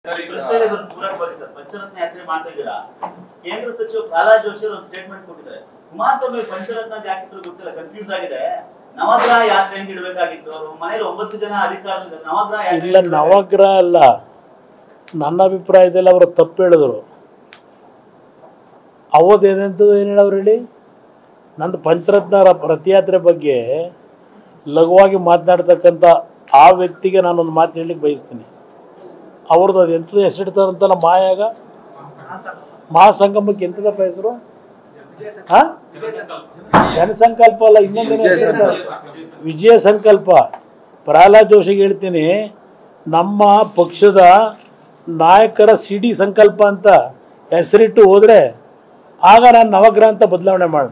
ಪ್ರಶ್ನೆಗೆ ಇದೊಂದು ಪೂರಕವಾಗಿ ಸರ್ ಪಂಚರತ್ನ ಯಾತ್ರೆ ಮಾಡ್ತಾ ಇದ್ದೀರಾ ಕೇಂದ್ರ ಸಚಿವ ಪ್ರಹ್ಲಾದ್ ಜೋಶಿ ಅವರು ಒಂದು ಸ್ಟೇಟ್ಮೆಂಟ್ ಕೊಟ್ಟಿದ್ದಾರೆ ಕುಮಾರಸ್ವಾಮಿ ಪಂಚರತ್ನ ಅಂತ ಯಾಕೆ ಇಟ್ರು ಗೊತ್ತಿಲ್ಲ ಕನ್ಫ್ಯೂಸ್ ಆಗಿದೆ ನವಗ್ರಹ ಯಾತ್ರೆ ಹೆಂಗ್ ಇಡಬೇಕಾಗಿತ್ತು ಅವರು ಮನೇಲಿ ಒಂಬತ್ತು ಜನ ಅಧಿಕಾರದಲ್ಲಿ ನವಗ್ರಹ ಯಾತ್ರೆ ಇಲ್ಲ ನವಗ್ರಹ ಅಲ್ಲ ನನ್ನ ಅಭಿಪ್ರಾಯದಲ್ಲಿ ಅವರು ತಪ್ಪು ಹೇಳಿದ್ರು ಅವತ್ತೇನೆಂತದ್ದು ಏನು ಹೇಳವ್ರು ಹೇಳಿ ನಂದು ಪಂಚರತ್ನ ರ- ರಥಯಾತ್ರೆ ಬಗ್ಗೆ ಲಘುವಾಗಿ ಮಾತನಾಡ್ತಕ್ಕಂಥ ಆ ವ್ಯಕ್ತಿಗೆ ನಾನೊಂದು ಮಾತು ಹೇಳಲಿಕ್ಕೆ ಬಯಸ್ತೀನಿ ಅವ್ರದ್ದು ಅದು ಎಂಥದ್ದು ಹೆಸರಿಡ್ತಾರಂತಲ್ಲ ಮಾಯಾಗ ಮಹಾಸಂಗಮಕ್ಕೆ ಎಂಥದಪ್ಪ ಹೆಸರು ಹಾಂ ಜನಸಂಕಲ್ಪ ಅಲ್ಲ ಇನ್ನೊಂದೇನೋ ಹೆಸರಿಡ್ತಾರೆ ವಿಜಯ ಸಂಕಲ್ಪ ಪ್ರಹ್ಲಾದ್ ಜೋಶಿಗೆ ಹೇಳ್ತೀನಿ ನಮ್ಮ ಪಕ್ಷದ ನಾಯಕರ ಸಿ ಡಿ ಸಂಕಲ್ಪ ಅಂತ ಹೆಸರಿಟ್ಟು ಹೋದರೆ ಆಗ ನಾನು ನವಗ್ರಹ ಅಂತ ಬದಲಾವಣೆ ಮಾಡೋಣ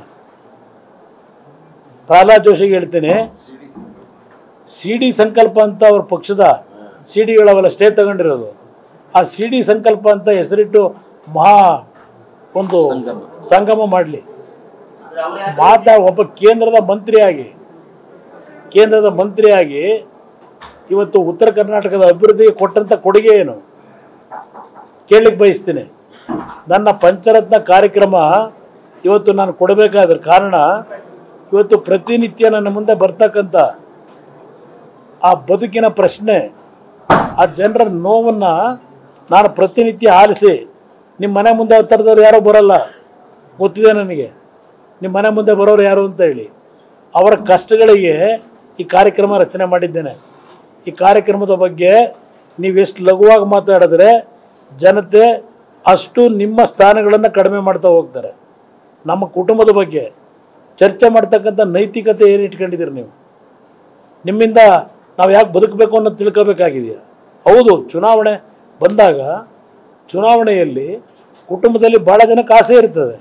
ಪ್ರಹ್ಲಾದ್ ಜೋಶಿಗೆ ಹೇಳ್ತೀನಿ ಸಿ ಡಿ ಸಂಕಲ್ಪ ಅಂತ ಅವ್ರ ಪಕ್ಷದ ಸಿ ಡಿಗಳವೆಲ್ಲ ಸ್ಟೇ ತಗೊಂಡಿರೋದು ಆ ಸಿ ಡಿ ಸಂಕಲ್ಪ ಅಂತ ಹೆಸರಿಟ್ಟು ಮಹಾ ಒಂದು ಸಂಗಮ ಮಾಡಲಿ ಅಂದ್ರೆ ಅವ್ರ ಮಾತಾ ಒಬ್ಬ ಕೇಂದ್ರದ ಮಂತ್ರಿಯಾಗಿ ಕೇಂದ್ರದ ಮಂತ್ರಿಯಾಗಿ ಇವತ್ತು ಉತ್ತರ ಕರ್ನಾಟಕದ ಅಭಿವೃದ್ಧಿಗೆ ಕೊಟ್ಟಂಥ ಕೊಡುಗೆ ಏನು ಕೇಳಲಿಕ್ಕೆ ಬಯಸ್ತೀನಿ ನನ್ನ ಪಂಚರತ್ನ ಕಾರ್ಯಕ್ರಮ ಇವತ್ತು ನಾನು ಕೊಡಬೇಕಾದ್ರ ಕಾರಣ ಇವತ್ತು ಪ್ರತಿನಿತ್ಯ ನನ್ನ ಮುಂದೆ ಬರ್ತಕ್ಕಂಥ ಆ ಬದುಕಿನ ಪ್ರಶ್ನೆ ಆ ಜನರ ನೋವನ್ನು ನಾನು ಪ್ರತಿನಿತ್ಯ ಆಲಿಸಿ ನಿಮ್ಮ ಮನೆ ಮುಂದೆ ಥರದವ್ರು ಯಾರೂ ಬರಲ್ಲ ಗೊತ್ತಿದೆ ನನಗೆ ನಿಮ್ಮ ಮನೆ ಮುಂದೆ ಬರೋರು ಯಾರು ಅಂತ ಹೇಳಿ ಅವರ ಕಷ್ಟಗಳಿಗೆ ಈ ಕಾರ್ಯಕ್ರಮ ರಚನೆ ಮಾಡಿದ್ದೇನೆ ಈ ಕಾರ್ಯಕ್ರಮದ ಬಗ್ಗೆ ನೀವು ಎಷ್ಟು ಲಘುವಾಗಿ ಮಾತಾಡಿದ್ರೆ ಜನತೆ ಅಷ್ಟು ನಿಮ್ಮ ಸ್ಥಾನಗಳನ್ನು ಕಡಿಮೆ ಮಾಡ್ತಾ ಹೋಗ್ತಾರೆ ನಮ್ಮ ಕುಟುಂಬದ ಬಗ್ಗೆ ಚರ್ಚೆ ಮಾಡ್ತಕ್ಕಂಥ ನೈತಿಕತೆ ಏನು ಇಟ್ಕೊಂಡಿದ್ದೀರಿ ನೀವು ನಿಮ್ಮಿಂದ ನಾವು ಯಾಕೆ ಬದುಕಬೇಕು ಅನ್ನೋದು ತಿಳ್ಕೋಬೇಕಾಗಿದೆಯಾ ಹೌದು ಚುನಾವಣೆ ಬಂದಾಗ ಚುನಾವಣೆಯಲ್ಲಿ ಕುಟುಂಬದಲ್ಲಿ ಭಾಳ ಜನಕ್ಕೆ ಆಸೆ ಇರ್ತದೆ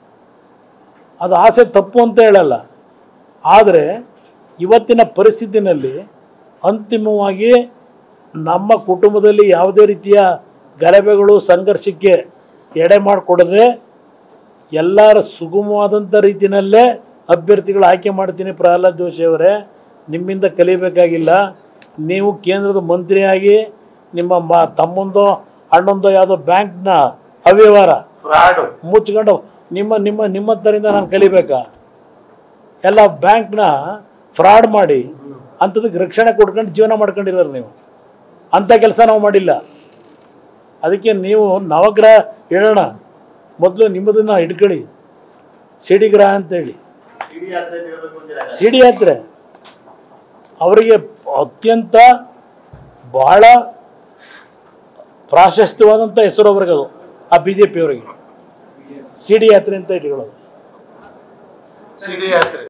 ಅದು ಆಸೆ ತಪ್ಪು ಅಂತ ಹೇಳಲ್ಲ ಆದರೆ ಇವತ್ತಿನ ಪರಿಸ್ಥಿತಿನಲ್ಲಿ ಅಂತಿಮವಾಗಿ ನಮ್ಮ ಕುಟುಂಬದಲ್ಲಿ ಯಾವುದೇ ರೀತಿಯ ಗಲಭೆಗಳು ಸಂಘರ್ಷಕ್ಕೆ ಎಡೆ ಮಾಡಿಕೊಡದೆ ಎಲ್ಲರ ಸುಗಮವಾದಂಥ ರೀತಿಯಲ್ಲೇ ಅಭ್ಯರ್ಥಿಗಳು ಆಯ್ಕೆ ಮಾಡ್ತೀನಿ ಪ್ರಹ್ಲಾದ್ ಜೋಶಿ ಅವರೇ ನಿಮ್ಮಿಂದ ಕಲಿಬೇಕಾಗಿಲ್ಲ ನೀವು ಕೇಂದ್ರದ ಮಂತ್ರಿಯಾಗಿ ನಿಮ್ಮ ಮ ತಮ್ಮಂದೋ ಅಣ್ಣಂದೋ ಯಾವುದೋ ಬ್ಯಾಂಕ್ನ ಅವ್ಯವಹಾರ ಫ್ರಾಡ್ ಮುಚ್ಕೊಂಡು ನಿಮ್ಮ ನಿಮ್ಮ ನಿಮ್ಮತ್ತರಿಂದ ನಾನು ಕಲಿಬೇಕಾ ಎಲ್ಲ ಬ್ಯಾಂಕ್ನ ಫ್ರಾಡ್ ಮಾಡಿ ಅಂಥದಕ್ಕೆ ರಕ್ಷಣೆ ಕೊಡ್ಕೊಂಡು ಜೀವನ ಮಾಡ್ಕೊಂಡಿರೋರು ನೀವು ಅಂಥ ಕೆಲಸ ನಾವು ಮಾಡಿಲ್ಲ ಅದಕ್ಕೆ ನೀವು ನವಗ್ರಹ ಹೇಳೋಣ ಮೊದಲು ನಿಮ್ಮದನ್ನು ಹಿಡ್ಕೊಳ್ಳಿ ಸಿಡಿಗ್ರಹ ಅಂತೇಳಿ ಇಡೀ ಯಾತ್ರೆ ಅಂತ ಹೇಳ್ಬೇಕು ಅಂತೀರಾ ಸಿಡಿ ಯಾತ್ರೆ ಅವರಿಗೆ ಅತ್ಯಂತ ಬಹಳ ಪ್ರಾಶಸ್ತ್ಯವಾದಂಥ ಹೆಸರು ಅವ್ರಿಗೆ ಅದು ಆ ಬಿ ಜೆ ಪಿಯವರಿಗೆ ಸಿ ಡಿ ಯಾತ್ರೆ ಅಂತ ಇಟ್ಕೊಳ್ಳೋದು ಸಿಡಿ ಯಾತ್ರೆ